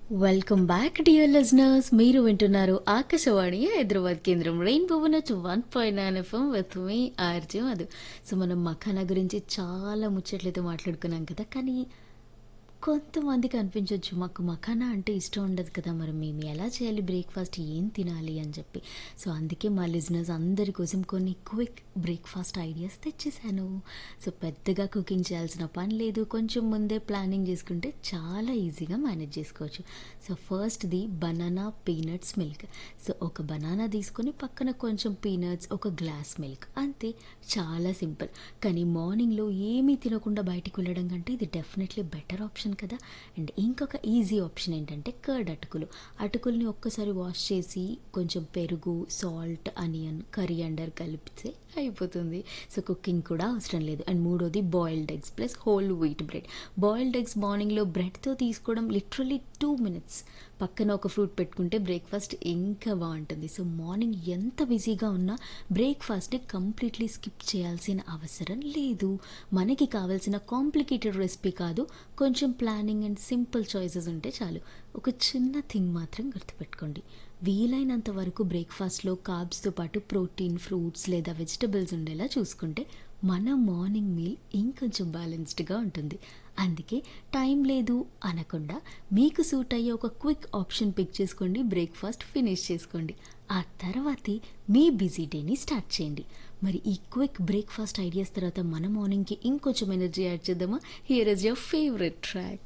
welcome back dear listeners మీరు వింటున్నారు ఆకాశవాణి హైదరాబాద్ కేంద్రం రెయిన్బో నచ్చు one point nine FM with me RJ Madhu so మనం మఖానా గురించి చాలా ముచ్చట్లయితే మాట్లాడుకున్నాం కదా కానీ కొంతమందికి అనిపించవచ్చు మాకు మఖానా అంటే ఇష్టం ఉండదు కదా మరి మేము ఎలా చేయాలి బ్రేక్ఫాస్ట్ ఏం తినాలి అని చెప్పి సో అందుకే మా లిజినర్స్ అందరి కోసం కొన్ని క్విక్ బ్రేక్ఫాస్ట్ ఐడియాస్ తెచ్చేసాను సో పెద్దగా కుకింగ్ చేయాల్సిన పని లేదు కొంచెం ముందే ప్లానింగ్ చేసుకుంటే చాలా ఈజీగా మేనేజ్ చేసుకోవచ్చు సో ఫస్ట్ది బనానా పీనట్స్ మిల్క్ సో ఒక బనానా తీసుకొని పక్కన కొంచెం పీనట్స్ ఒక గ్లాస్ మిల్క్ అంతే చాలా సింపుల్ కానీ మార్నింగ్లో ఏమీ తినకుండా బయటికి వెళ్ళడం కంటే ఇది డెఫినెట్లీ బెటర్ ఆప్షన్ కదా అండ్ ఇంకొక ఈజీ ఆప్షన్ ఏంటంటే కర్డ్ అటుకులు అటుకుల్ని ఒక్కసారి వాష్ చేసి కొంచెం పెరుగు సాల్ట్ అనియన్ కర్రీ అండర్ కలిపితే అయిపోతుంది సో కుకింగ్ కూడా అవసరం లేదు అండ్ మూడోది boiled eggs plus whole wheat bread boiled eggs మార్నింగ్లో బ్రెడ్తో తీసుకోవడం లిటరలీ టూ మినిట్స్ పక్కన ఒక ఫ్రూట్ పెట్టుకుంటే బ్రేక్ఫాస్ట్ ఇంకా బాగుంటుంది సో మార్నింగ్ ఎంత బిజీగా ఉన్నా బ్రేక్ఫాస్ట్ని కంప్లీట్లీ స్కిప్ చేయాల్సిన అవసరం లేదు మనకి కావాల్సిన కాంప్లికేటెడ్ రెసిపీ కాదు కొంచెం ప్లానింగ్ అండ్ సింపుల్ చాయిసెస్ ఉంటే చాలు ఒక చిన్న థింగ్ మాత్రం గుర్తుపెట్టుకోండి వీలైనంత వరకు బ్రేక్ఫాస్ట్లో కార్బ్స్తో పాటు ప్రోటీన్ ఫ్రూట్స్ లేదా వెజిటబుల్స్ ఉండేలా చూసుకుంటే మన మార్నింగ్ మీల్ ఇంకొంచెం బ్యాలెన్స్డ్గా ఉంటుంది అందుకే టైం లేదు అనకుండా మీకు సూట్ అయ్యే ఒక క్విక్ ఆప్షన్ పిక్ చేసుకోండి బ్రేక్ఫాస్ట్ ఫినిష్ చేసుకోండి ఆ తర్వాతే మీ బిజీ డేని స్టార్ట్ చేయండి మరి ఈ క్విక్ బ్రేక్ఫాస్ట్ ఐడియాస్ తర్వాత మన మార్నింగ్కి ఇంకొంచెం ఎనర్జీ యాడ్ చేద్దామా here is your favourite track